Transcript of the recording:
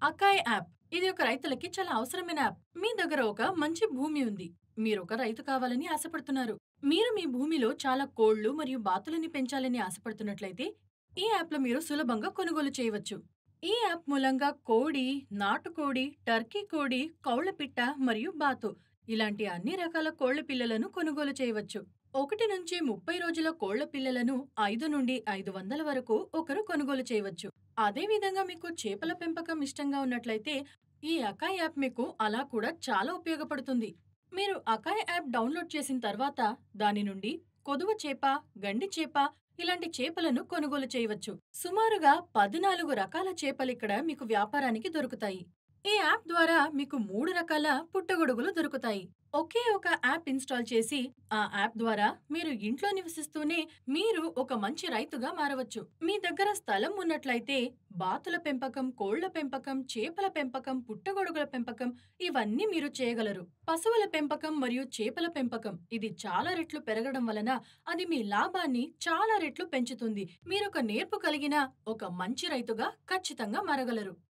acai app ఇది ఒక రైతులకి చాలా అవసరమైన యాప్ మీ దగ్గర ఒక మంచి భూమి ఉంది మీరు ఒక రైతు కావాలని ఆశపడుతున్నారు మీరు మీ భూమిలో చాలా కోళ్లు మరియు బాతులని పెంచాలని ఆశపడుతున్నట్లయితే ఈ యాప్లో మీరు సులభంగా కొనుగోలు చేయవచ్చు ఈ యాప్ మూలంగా కోడి నాటుకోడి టర్కీ కోడి కౌళ్ల పిట్ట మరియు బాతు ఇలాంటి అన్ని రకాల కోళ్ల పిల్లలను కొనుగోలు చేయవచ్చు ఒకటి నుంచి ముప్పై రోజుల కోళ్ల పిల్లలను ఐదు నుండి ఐదు వందల వరకు ఒకరు కొనుగోలు చేయవచ్చు అదే విధంగా మీకు చేపల పెంపకం ఇష్టంగా ఉన్నట్లయితే ఈ అకాయ్ యాప్ మీకు అలా కూడా చాలా ఉపయోగపడుతుంది మీరు అకాయ్ యాప్ డౌన్లోడ్ చేసిన తర్వాత దాని నుండి కొదువ చేప గండి చేప ఇలాంటి చేపలను కొనుగోలు చేయవచ్చు సుమారుగా పద్నాలుగు రకాల చేపలిక్కడ మీకు వ్యాపారానికి దొరుకుతాయి ఈ యాప్ ద్వారా మీకు మూడు రకాల పుట్టగొడుగులు దొరుకుతాయి ఒకే ఒక యాప్ ఇన్స్టాల్ చేసి ఆ యాప్ ద్వారా మీరు ఇంట్లో నివసిస్తూనే మీరు ఒక మంచి రైతుగా మారవచ్చు మీ దగ్గర స్థలం ఉన్నట్లయితే బాతుల పెంపకం కోళ్ల పెంపకం చేపల పెంపకం పుట్టగొడుగుల పెంపకం ఇవన్నీ మీరు చేయగలరు పశువుల పెంపకం మరియు చేపల పెంపకం ఇది చాలా రెట్లు పెరగడం వలన అది మీ లాభాన్ని చాలా రెట్లు పెంచుతుంది మీరొక నేర్పు కలిగిన ఒక మంచి రైతుగా ఖచ్చితంగా మారగలరు